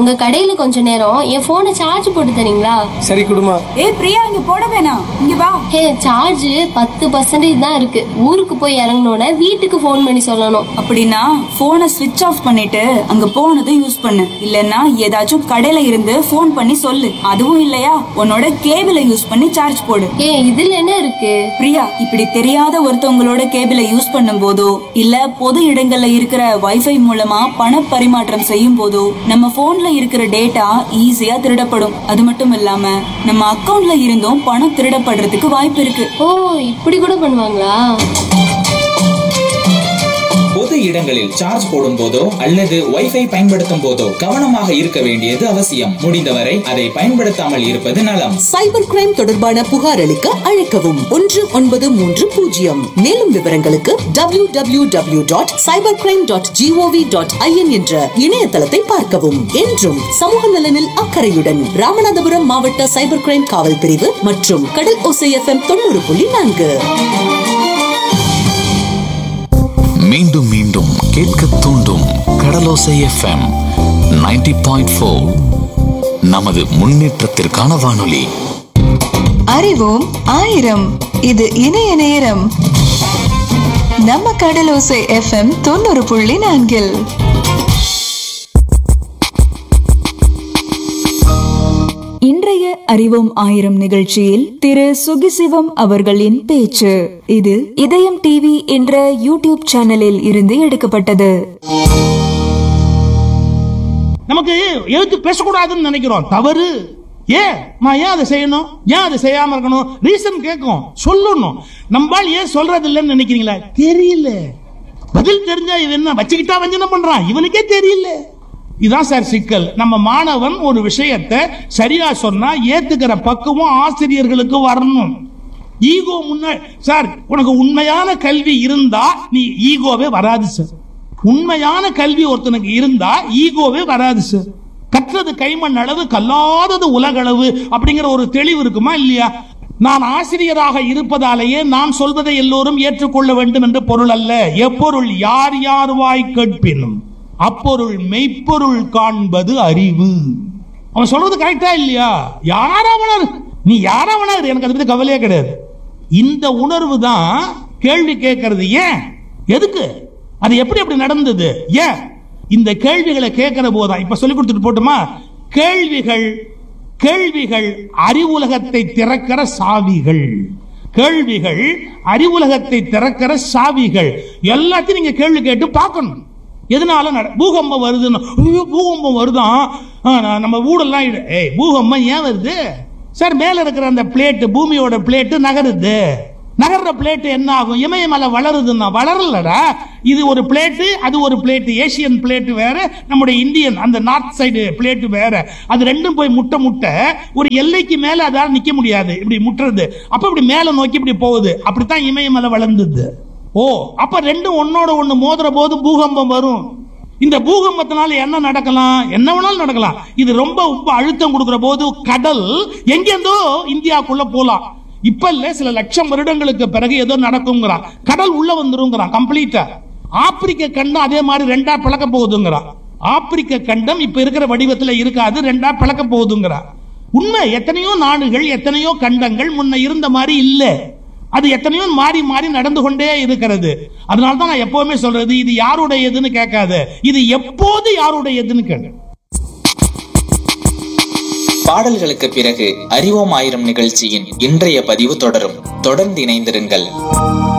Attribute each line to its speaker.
Speaker 1: உங்க கடையில கொஞ்ச நேரம் என் போனை சார்ஜ் போட்டு தரீங்களா
Speaker 2: சரி குடுமா
Speaker 3: ஏய் பிரியா இங்க போட வேணாம் இங்க வா
Speaker 1: ஹே சார்ஜ் பத்து பர்சன்டேஜ் தான் இருக்கு ஊருக்கு போய் இறங்கினோட வீட்டுக்கு ஃபோன் பண்ணி சொல்லணும்
Speaker 3: அப்படின்னா போனை ஸ்விட்ச் ஆஃப் பண்ணிட்டு அங்க போனதும் யூஸ் பண்ணு இல்லைன்னா ஏதாச்சும் கடையில இருந்து ஃபோன் பண்ணி சொல்லு அதுவும் இல்லையா உன்னோட கேபிளை யூஸ் பண்ணி சார்ஜ் போடு
Speaker 1: ஏ இதுல என்ன இருக்கு
Speaker 3: பிரியா இப்படி தெரியாத ஒருத்தவங்களோட கேபிளை யூஸ் பண்ணும் போதோ இல்ல பொது இடங்கள்ல இருக்கிற வைஃபை மூலமா பண பரிமாற்றம் செய்யும் போதோ நம்ம போன்ல இருக்கிற டேட்டா ஈஸியா திருடப்படும் அது மட்டும் இல்லாம நம்ம அக்கவுண்ட்ல இருந்தும் பணம் திருடப்படுறதுக்கு வாய்ப்பு இருக்கு
Speaker 1: ஓ இப்படி கூட பண்ணுவாங்களா
Speaker 4: பொது இடங்களில் சார்ஜ் போடும் போதோ அல்லது வைஃபை பயன்படுத்தும் போதோ கவனமாக இருக்க வேண்டியது அவசியம் முடிந்தவரை அதை பயன்படுத்தாமல் இருப்பது நலம்
Speaker 5: சைபர் கிரைம் தொடர்பான புகார் அளிக்க அழைக்கவும் ஒன்று ஒன்பது மூன்று பூஜ்ஜியம் மேலும் விவரங்களுக்கு W W W dot cyber crime dot GOV dot IN என்ற இணையதளத்தை பார்க்கவும் என்றும் சமூக நலனில் அக்கறையுடன் ராமநாதபுரம் மாவட்ட சைபர் கிரைம் காவல் பிரிவு மற்றும் கடல் ஓசை எஃப்எம் தொண்ணூறு புள்ளி நான்கு
Speaker 6: மீண்டும் மீண்டும் கேட்க தூண்டும் கடலோசை எஃப்எம் 90.4 பாயிண்ட் நமது முன்னேற்றத்திற்கான வானொலி
Speaker 7: அறிவோம் ஆயிரம் இது இணைய நேரம் நம்ம கடலோசை எஃப்எம் தொண்ணூறு புள்ளி நான்கில்
Speaker 3: இன்றைய அறிவோம் ஆயிரம் நிகழ்ச்சியில் திரு சுகிசிவம் அவர்களின் பேச்சு இது இதயம் டிவி என்ற யூடியூப் சேனலில் இருந்து எடுக்கப்பட்டது
Speaker 8: நமக்கு எழுத்து பேசக்கூடாதுன்னு நினைக்கிறோம் தவறு ஏன் நான் ஏன் அதை செய்யணும் ஏன் அதை செய்யாம இருக்கணும் ரீசன் கேட்கும் சொல்லணும் நம்பால் ஏன் சொல்றது இல்லைன்னு நினைக்கிறீங்களா தெரியல பதில் தெரிஞ்சா இவன் என்ன வச்சுக்கிட்டா வஞ்சனம் பண்றான் இவனுக்கே தெரியல இதான் சார் சிக்கல் நம்ம மாணவன் ஒரு விஷயத்தை சரியா சொன்னா ஏத்துக்கிற பக்குவம் ஆசிரியர்களுக்கு வரணும் ஈகோ முன்னாடி சார் உனக்கு உண்மையான கல்வி இருந்தா நீ ஈகோவே வராது சார் உண்மையான கல்வி ஒருத்தனுக்கு இருந்தா ஈகோவே வராது சார் கற்றது கைமண் அளவு கல்லாதது உலகளவு அப்படிங்கிற ஒரு தெளிவு இருக்குமா இல்லையா நான் ஆசிரியராக இருப்பதாலேயே நான் சொல்வதை எல்லோரும் ஏற்றுக்கொள்ள வேண்டும் என்று பொருள் அல்ல எப்பொருள் யார் யார் வாய் கேட்பினும் அப்பொருள் மெய்ப்பொருள் காண்பது அறிவு அவன் சொல்றது கரெக்டா இல்லையா யாராவனர் நீ யாராவனர் எனக்கு அதை பத்தி கவலையே கிடையாது இந்த உணர்வு தான் கேள்வி கேட்கறது ஏன் எதுக்கு அது எப்படி அப்படி நடந்தது ஏன் இந்த கேள்விகளை கேட்கிற போதா இப்ப சொல்லி கொடுத்துட்டு போட்டுமா கேள்விகள் கேள்விகள் அறிவுலகத்தை திறக்கிற சாவிகள் கேள்விகள் அறிவுலகத்தை திறக்கிற சாவிகள் எல்லாத்தையும் நீங்க கேள்வி கேட்டு பார்க்கணும் எதனால நட பூகம்பம் வருதுன்னு ஐயோ பூகம்பம் வருதான் ஆ, நான் நம்ம வீடெல்லாம் இடு- ஏய் பூகம்பம் ஏன் வருது சார் மேல இருக்கிற அந்த பிளேட்டு பூமியோட பிளேட்டு நகருது நகர்ற பிளேட் என்ன ஆகும் இமயமலை வளருதுன்னா வளரலடா இது ஒரு பிளேட்டு அது ஒரு பிளேட் ஏசியன் பிளேட் வேற நம்முடைய இந்தியன் அந்த நார்த் சைடு பிளேட் வேற அது ரெண்டும் போய் முட்டை முட்டை ஒரு எல்லைக்கு மேல அதால நிக்க முடியாது இப்படி முட்டுறது அப்ப இப்படி மேல நோக்கி இப்படி போகுது அப்படித்தான் இமயமலை வளர்ந்தது ஓ அப்ப ரெண்டும் ஒன்னோட ஒண்ணு மோதுற போது பூகம்பம் வரும் இந்த பூகம்பத்தினால என்ன நடக்கலாம் என்ன வேணாலும் நடக்கலாம் இது ரொம்ப உப்பு அழுத்தம் கொடுக்கிற போது கடல் எங்கேருந்தோ இந்தியாக்குள்ள போலாம் இப்ப இல்ல சில லட்சம் வருடங்களுக்கு பிறகு ஏதோ நடக்குங்கிறான் கடல் உள்ள வந்துருங்கிறான் கம்ப்ளீட்டா ஆப்பிரிக்க கண்டம் அதே மாதிரி ரெண்டா பிளக்க போகுதுங்கிறான் ஆப்பிரிக்க கண்டம் இப்ப இருக்கிற வடிவத்துல இருக்காது ரெண்டா பிளக்க போகுதுங்கிறான் உண்மை எத்தனையோ நாடுகள் எத்தனையோ கண்டங்கள் முன்ன இருந்த மாதிரி இல்ல அது எத்தனையோ மாறி மாறி நடந்து கொண்டே இருக்கிறது அதனால தான் நான் எப்பவுமே சொல்றது இது யாருடையதுன்னு கேட்காத இது எப்போது யாருடையதுன்னு கேளு
Speaker 4: பாடல்களுக்கு பிறகு அறிவோம் ஆயிரம் நிகழ்ச்சியின் இன்றைய பதிவு தொடரும் தொடர்ந்து இணைந்திருங்கள்